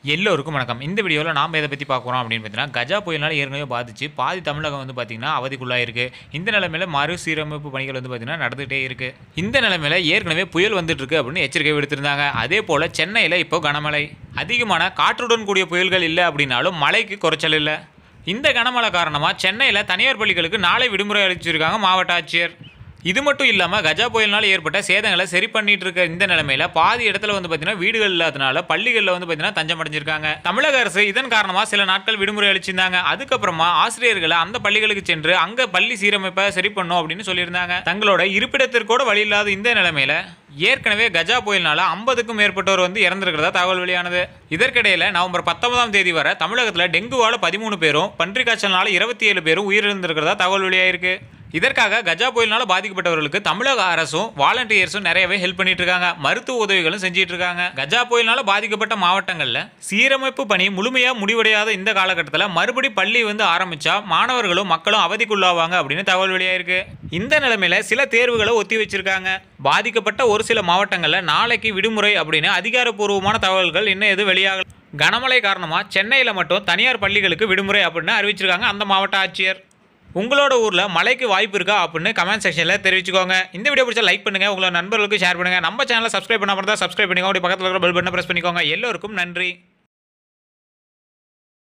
எல்லோருக்கும் வணக்கம் இந்த வீடியோவில் நாம் எதை பற்றி பார்க்குறோம் அப்படின்னு பார்த்தீங்கன்னா கஜா புயலினால் ஏற்கனவே பாதிச்சு பாதி தமிழகம் வந்து பார்த்திங்கன்னா அவதிக்குள்ளாயிருக்கு இந்த நிலைமையில மறுசீரமைப்பு பணிகள் வந்து பார்த்திங்கன்னா நடந்துகிட்டே இருக்கு இந்த நிலைமையில ஏற்கனவே புயல் வந்துட்டு இருக்கு அப்படின்னு எச்சரிக்கை விடுத்திருந்தாங்க அதே போல் சென்னையில் இப்போ கனமழை அதிகமான காற்றுடன் கூடிய புயல்கள் இல்லை அப்படின்னாலும் மழைக்கு குறைச்சல் இல்லை இந்த கனமழை காரணமாக சென்னையில் தனியார் பள்ளிகளுக்கு நாளை விடுமுறை அளிச்சிருக்காங்க மாவட்ட ஆட்சியர் இது மட்டும் இல்லாமல் கஜா புயலினால் ஏற்பட்ட சேதங்களை சரி பண்ணிட்டு இருக்க இந்த நிலைமையில பாதி இடத்துல வந்து பார்த்தீங்கன்னா வீடுகள் இல்லாதனால பள்ளிகளில் வந்து பார்த்தீங்கன்னா தஞ்சம் அடைஞ்சிருக்காங்க தமிழக அரசு இதன் காரணமாக சில நாட்கள் விடுமுறை அளிச்சிருந்தாங்க அதுக்கப்புறமா ஆசிரியர்களை அந்த பள்ளிகளுக்கு சென்று அங்கே பள்ளி சீரமைப்பை சரி பண்ணும் அப்படின்னு சொல்லியிருந்தாங்க தங்களோட இருப்பிடத்திற்கூட வழி இல்லாத இந்த நிலைமையில ஏற்கனவே கஜா புயலினால ஐம்பதுக்கும் மேற்பட்டோர் வந்து இறந்திருக்கிறதா தகவல் வெளியானது இதற்கிடையில நவம்பர் பத்தொன்பதாம் தேதி வரை தமிழகத்தில் டெங்குவால பதிமூணு பேரும் பன்றி காய்ச்சல்னால இருபத்தி ஏழு பேரும் உயிரிழந்திருக்கிறதா தகவல் வெளியாயிருக்கு இதற்காக கஜா புயலினால பாதிக்கப்பட்டவர்களுக்கு தமிழக அரசும் வாலண்டியர்ஸும் நிறையவே ஹெல்ப் பண்ணிட்டு இருக்காங்க மருத்துவ உதவிகளும் செஞ்சிட்டு இருக்காங்க கஜா புயலினால பாதிக்கப்பட்ட மாவட்டங்களில் சீரமைப்பு பணி முழுமையாக முடிவடையாத இந்த காலகட்டத்தில் மறுபடி பள்ளி வந்து ஆரம்பிச்சா மாணவர்களும் மக்களும் அவதிக்குள்ளாவாங்க அப்படின்னு தகவல் வெளியாயிருக்கு இந்த நிலைமையில சில தேர்வுகளை ஒத்தி வச்சிருக்காங்க பாதிக்கப்பட்ட ஒரு சில மாவட்டங்களில் நாளைக்கு விடுமுறை அப்படின்னு அதிகாரப்பூர்வமான தகவல்கள் இன்னும் எதுவும் வெளியாகல கனமழை காரணமாக சென்னையில் மட்டும் தனியார் பள்ளிகளுக்கு விடுமுறை அப்படின்னு அறிவிச்சிருக்காங்க அந்த மாவட்ட ஆட்சியர் உங்களோட ஊரில் மழைக்கு வாய்ப்பு இருக்கா அப்படின்னு கமெண்ட் செக்ஷனில் தெரிவிச்சுக்கோங்க இந்த வீடியோ பிடிச்சா லைக் பண்ணுங்கள் உங்களோட நண்பர்களுக்கு ஷேர் பண்ணுங்கள் நம்ம சேனலை சப்ஸ்கிரைப் பண்ணாமல் தான் சப்ஸ்கிரைப் பண்ணிக்கோங்க அப்படி பக்கத்தில் இருக்கிற பெல் பட்டனை ப்ரெஸ் பண்ணிக்கோங்க எல்லோருக்கும் நன்றி